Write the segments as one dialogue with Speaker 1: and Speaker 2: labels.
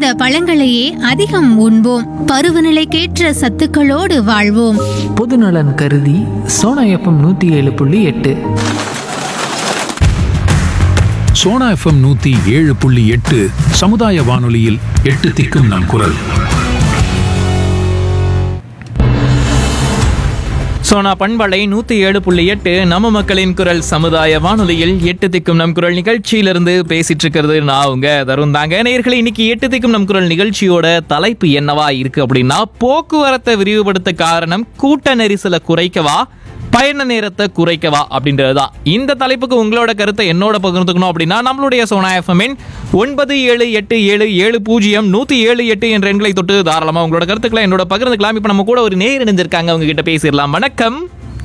Speaker 1: பழங்களையே அதிகம் உண்போம் பருவநிலைக்கேற்ற சத்துக்களோடு வாழ்வோம்
Speaker 2: பொதுநலன் கருதி சோனா எஃப்எம் நூற்றி ஏழு புள்ளி எட்டு
Speaker 3: சோனா எஃப்எம் நூத்தி ஏழு புள்ளி எட்டு சமுதாய வானொலியில் எட்டு திக்கும் நம் குரல்
Speaker 4: சோனா பண்பலை நூத்தி ஏழு புள்ளி எட்டு நம்ம மக்களின் குரல் சமுதாய வானொலியில் எட்டு திக்கும் நம் குரல் நிகழ்ச்சியிலிருந்து பேசிட்டு இருக்கிறது நான் உங்க தருண் தாங்க நேயர்களே இன்னைக்கு எட்டு திக்கும் நம் குரல் நிகழ்ச்சியோட தலைப்பு என்னவா இருக்கு அப்படின்னா போக்குவரத்தை விரிவுபடுத்த காரணம் கூட்ட நெரிசலை குறைக்கவா பயண நேரத்தை குறைக்கவா அப்படின்றது தான் இந்த தலைப்புக்கு உங்களோட கருத்தை என்னோட பகிர்ந்துக்கணும் அப்படின்னா நம்மளுடைய சோனா எஃப்எம்மின் ஒன்பது ஏழு எட்டு ஏழு ஏழு பூஜ்ஜியம் நூத்தி ஏழு எட்டு என்ற எண்களை தொட்டு தாராளமா உங்களோட கருத்துக்களை என்னோட பகிர்ந்துக்கலாம் இப்போ நம்ம கூட ஒரு நேர் இணைஞ்சிருக்காங்க அவங்க கிட்ட பேசிடலாம் வணக்கம்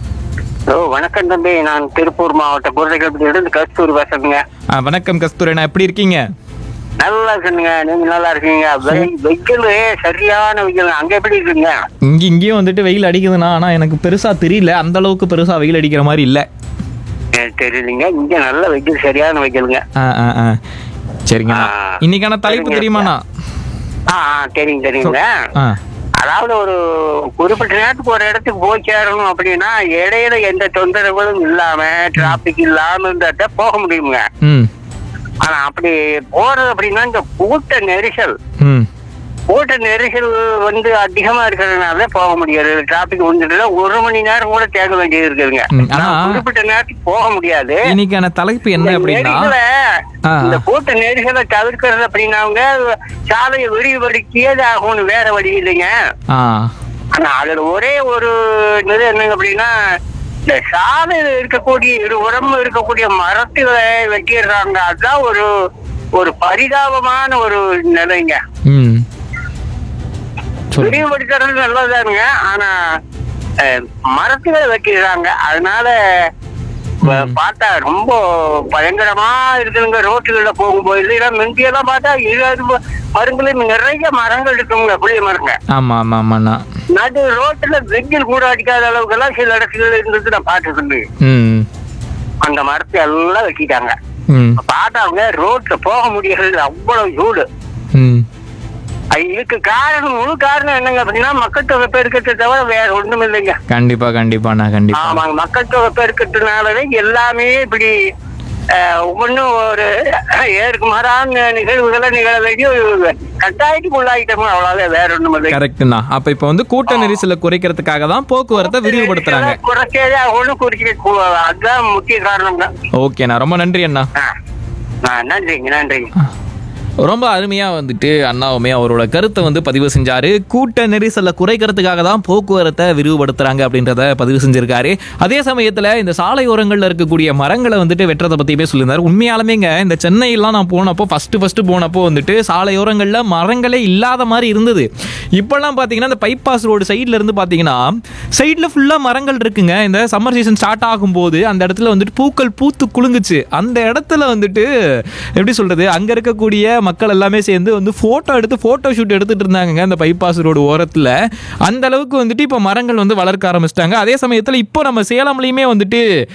Speaker 5: ஓ வணக்கம் தம்பி நான் திருப்பூர் மாவட்ட குதிரைகள் கஸ்தூரி பேசுறேங்க
Speaker 4: ஆ, வணக்கம் கஸ்தூரனா எப்படி இருக்கீங்க
Speaker 5: நல்லா இருக்குங்க நீங்க நல்லா இருக்கீங்க வெயில் வெயில் சரியான வெயில் அங்க எப்படி இருக்குங்க
Speaker 4: இங்க இங்கேயும் வந்துட்டு வெயில் அடிக்குதுண்ணா ஆனா எனக்கு பெருசா தெரியல அந்த அளவுக்கு பெருசா வெயில் அடிக்கிற மாதிரி இல்ல
Speaker 5: எனக்கு தெரியலீங்க இங்க நல்ல வெயில் சரியான வெயிலுங்க
Speaker 4: ஆ, ஆ, ஆ. சரிங்கண்ணா
Speaker 5: ஆ.
Speaker 4: இன்னைக்கான தலைப்பு
Speaker 5: சரிங்க.
Speaker 4: தெரியுமாண்ணா
Speaker 5: ஆ ஆ, தெரியும் தெரியுங்க
Speaker 4: ஆ
Speaker 5: அதாவது ஒரு குறிப்பிட்ட நேரத்துக்கு ஒரு இடத்துக்கு போய் சேரணும் அப்படின்னா இடையில எந்த தொந்தரவுகளும் இல்லாம டிராபிக் இல்லாம இருந்தா போக முடியுங்க
Speaker 4: ம்
Speaker 5: ஆனா அப்படி போறது அப்படின்னா இந்த கூட்ட நெரிசல்
Speaker 4: ம்
Speaker 5: கூட்ட நெரிசல் வந்து அதிகமா இருக்கிறதுனால போக முடியாது டிராபிக் வந்துட்டுல ஒரு மணி நேரம் கூட தேங்க வேண்டியது இருக்குதுங்க
Speaker 4: ம், ஆனா-
Speaker 5: நான் குறிப்பிட்ட நேரத்துக்கு போக முடியாது
Speaker 4: இன்னைக்கான தலைப்பு என்ன
Speaker 5: இந்த
Speaker 4: அப்படின்னா
Speaker 5: நெரிசலை,
Speaker 4: ஆ.
Speaker 5: இந்த கூட்ட நெரிசலை தவிர்க்கிறது அப்படின்னாங்க சாலையை விரிவுபடுத்தியது ஆகும்னு வேற வழி இல்லைங்க
Speaker 4: ஆ
Speaker 5: ஆனா அதுல ஒரே ஒரு இது என்னங்க அப்படின்னா இந்த சாலையில இருக்கக்கூடிய இருபுறமும் இருக்கக்கூடிய மரத்துகளை வெட்டிடுறாங்க அதுதான் ஒரு ஒரு பரிதாபமான ஒரு நிலைங்க
Speaker 4: ம் சொல்லுங்க
Speaker 5: விரிவுபடுத்துறது நல்லதானுங்க ஆனா அஹ், மரத்துகளை வெட்டிடுறாங்க அதனால வ- பார்த்தா ரொம்ப பயங்கரமா இருக்குதுங்க ரோட்டுகள்ல போகும்போது இதெல்லாம் முந்தியெல்லாம் பார்த்தா இருபது ம- மரங்களும் நிறைய மரங்கள் இருக்குங்க புளிய மரங்க
Speaker 4: ஆமா ஆமா ஆமாண்ணா
Speaker 5: நடு ரோட்டுல வெயில் கூட அடிக்காத அளவுக்கு எல்லாம் சில இடத்துல இருந்தது நான் பார்த்துருந்து
Speaker 4: ம்
Speaker 5: அந்த மரத்தை எல்லாம் வெட்டிட்டாங்க
Speaker 4: ம்
Speaker 5: பார்த்தாங்க ரோட்ல போக முடியறது அவ்வளவு சூடு
Speaker 4: ம்
Speaker 5: அது இதுக்கு காரணம் முழு காரணம் என்னங்க அப்படின்னா மக்கள் தொகை பெருக்கத்தை தவிர வேற ஒண்ணும் இல்லைங்க
Speaker 4: கண்டிப்பா கண்டிப்பாண்ணா கண்டிப்பா
Speaker 5: ஆமாங்க மக்கள் தொகை பெருக்கத்தினாலவே எல்லாமே இப்படி அஹ், ஒவ்வொன்றும் ஒரு ஏற்கு மாறான நிகழ்வுகளை நிகழ வேண்டிய ஒரு கட்டாயத்துக்கு உள்ளாயிட்டோம் அவ்வளவுதான் வேற ஒண்ணும் இல்லை
Speaker 4: கரெக்ட்ண்ணா அப்ப இப்ப வந்து கூட்ட நெரிசலை குறைக்கிறதுக்காக தான் போக்குவரத்தை விரிவுபடுத்துறாங்க
Speaker 5: குறைச்சதே ஒன்றும் குறிக்க அதுதான் முக்கிய காரணம் தான்
Speaker 4: ஓகேண்ணா ரொம்ப நன்றி அண்ணா
Speaker 5: நன்றிங்க நன்றிங்க
Speaker 4: ரொம்ப அருமையா வந்துட்டு அண்ணாவுமே அவரோட கருத்தை வந்து பதிவு செஞ்சாரு கூட்ட நெரிசலை குறைக்கிறதுக்காக தான் போக்குவரத்தை விரிவுபடுத்துறாங்க அப்படின்றத பதிவு செஞ்சிருக்காரு அதே சமயத்துல இந்த சாலையோரங்கள்ல இருக்கக்கூடிய மரங்களை வந்துட்டு வெட்டுறதை பத்தியுமே சொல்லியிருந்தாரு உண்மையாலுமேங்க இந்த சென்னையெல்லாம் நான் போனப்போ ஃபர்ஸ்ட் ஃபர்ஸ்ட் போனப்போ வந்துட்டு சாலையோரங்கள்ல மரங்களே இல்லாத மாதிரி இருந்தது இப்பெல்லாம் பாத்தீங்கன்னா இந்த பைபாஸ் ரோடு சைட்ல இருந்து பாத்தீங்கன்னா சைட்ல ஃபுல்லா மரங்கள் இருக்குங்க இந்த சம்மர் சீசன் ஸ்டார்ட் ஆகும்போது அந்த இடத்துல வந்துட்டு பூக்கள் பூத்து குலுங்குச்சு அந்த இடத்துல வந்துட்டு எப்படி சொல்றது அங்க இருக்கக்கூடிய மக்கள் எல்லாமே சேர்ந்து வந்து போட்டோ எடுத்து போட்டோ ஷூட் எடுத்துட்டு இருந்தாங்க அந்த பைபாஸ் ரோடு ஓரத்துல அந்த அளவுக்கு வந்துட்டு இப்போ மரங்கள் வந்து வளர்க்க ஆரம்பிச்சிட்டாங்க அதே சமயத்துல இப்போ நம்ம சேலம்லயுமே வந்துட்டு